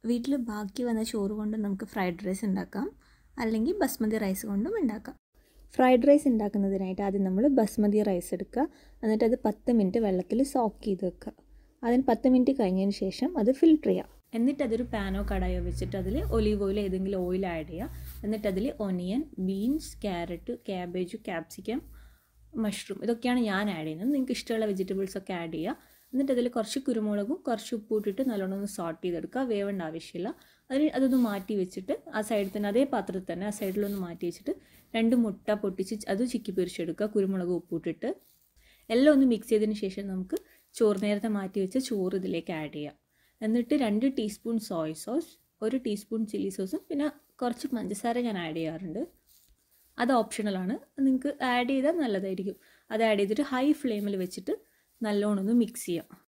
വീട്ടിൽ ബാക്കി വന്ന ചോറ് കൊണ്ട് നമുക്ക് ഫ്രൈഡ് റൈസ് ഉണ്ടാക്കാം അല്ലെങ്കിൽ ബസ്മതി റൈസ് കൊണ്ടും ഉണ്ടാക്കാം ഫ്രൈഡ് റൈസ് ഉണ്ടാക്കുന്നതിനായിട്ട് ആദ്യം നമ്മൾ ബസ്മതി റൈസ് എടുക്കുക എന്നിട്ട് അത് പത്ത് മിനിറ്റ് വെള്ളത്തിൽ സോക്ക് ചെയ്ത് വെക്കുക അതിന് പത്ത് മിനിറ്റ് കഴിഞ്ഞതിന് ശേഷം അത് ഫിൽട്ടർ ചെയ്യുക എന്നിട്ട് അതൊരു പാനോ കടായോ വെച്ചിട്ട് അതിൽ ഒലീവ് ഓയിൽ ഏതെങ്കിലും ഓയിൽ ആഡ് ചെയ്യുക എന്നിട്ട് അതിൽ onion beans carrot cabbage capsicum mushroom ഇതൊക്കെയാണ് ഞാൻ ആഡ് ചെയ്യുന്നത് നിങ്ങൾക്ക് ഇഷ്ടമുള്ള വെജിറ്റബിൾസ് ഒക്കെ ആഡ് ചെയ്യുക എന്നിട്ട് അതിൽ കുറച്ച് കുരുമുളകും കുറച്ച് ഉപ്പും ഇട്ടിട്ട് നല്ലോണം ഒന്ന് സോട്ട് ചെയ്തെടുക്കുക വേവേണ്ട ആവശ്യമില്ല അതിന് അതൊന്ന് മാറ്റി വെച്ചിട്ട് ആ സൈഡിൽ തന്നെ അതേ പാത്രത്തിൽ തന്നെ ആ സൈഡിലൊന്ന് മാറ്റി വെച്ചിട്ട് രണ്ട് മുട്ട പൊട്ടിച്ച് അത് ചിക്കി പൊരിച്ചെടുക്കുക കുരുമുളക് ഉപ്പിട്ടിട്ട് എല്ലാം ഒന്ന് മിക്സ് ചെയ്തതിന് ശേഷം നമുക്ക് ചോറ് നേരത്തെ മാറ്റി വെച്ച ചോറ് ഇതിലേക്ക് ആഡ് ചെയ്യാം എന്നിട്ട് രണ്ട് ടീസ്പൂൺ സോയ സോസ് ഒരു ടീസ്പൂൺ ചില്ലി സോസും പിന്നെ കുറച്ച് പഞ്ചസാര ഞാൻ ആഡ് ചെയ്യാറുണ്ട് അത് ഓപ്ഷണലാണ് നിങ്ങൾക്ക് ആഡ് ചെയ്താൽ നല്ലതായിരിക്കും അത് ആഡ് ചെയ്തിട്ട് ഹൈ ഫ്ലെയിമിൽ വെച്ചിട്ട് നല്ലോണം ഒന്ന് മിക്സ് ചെയ്യാം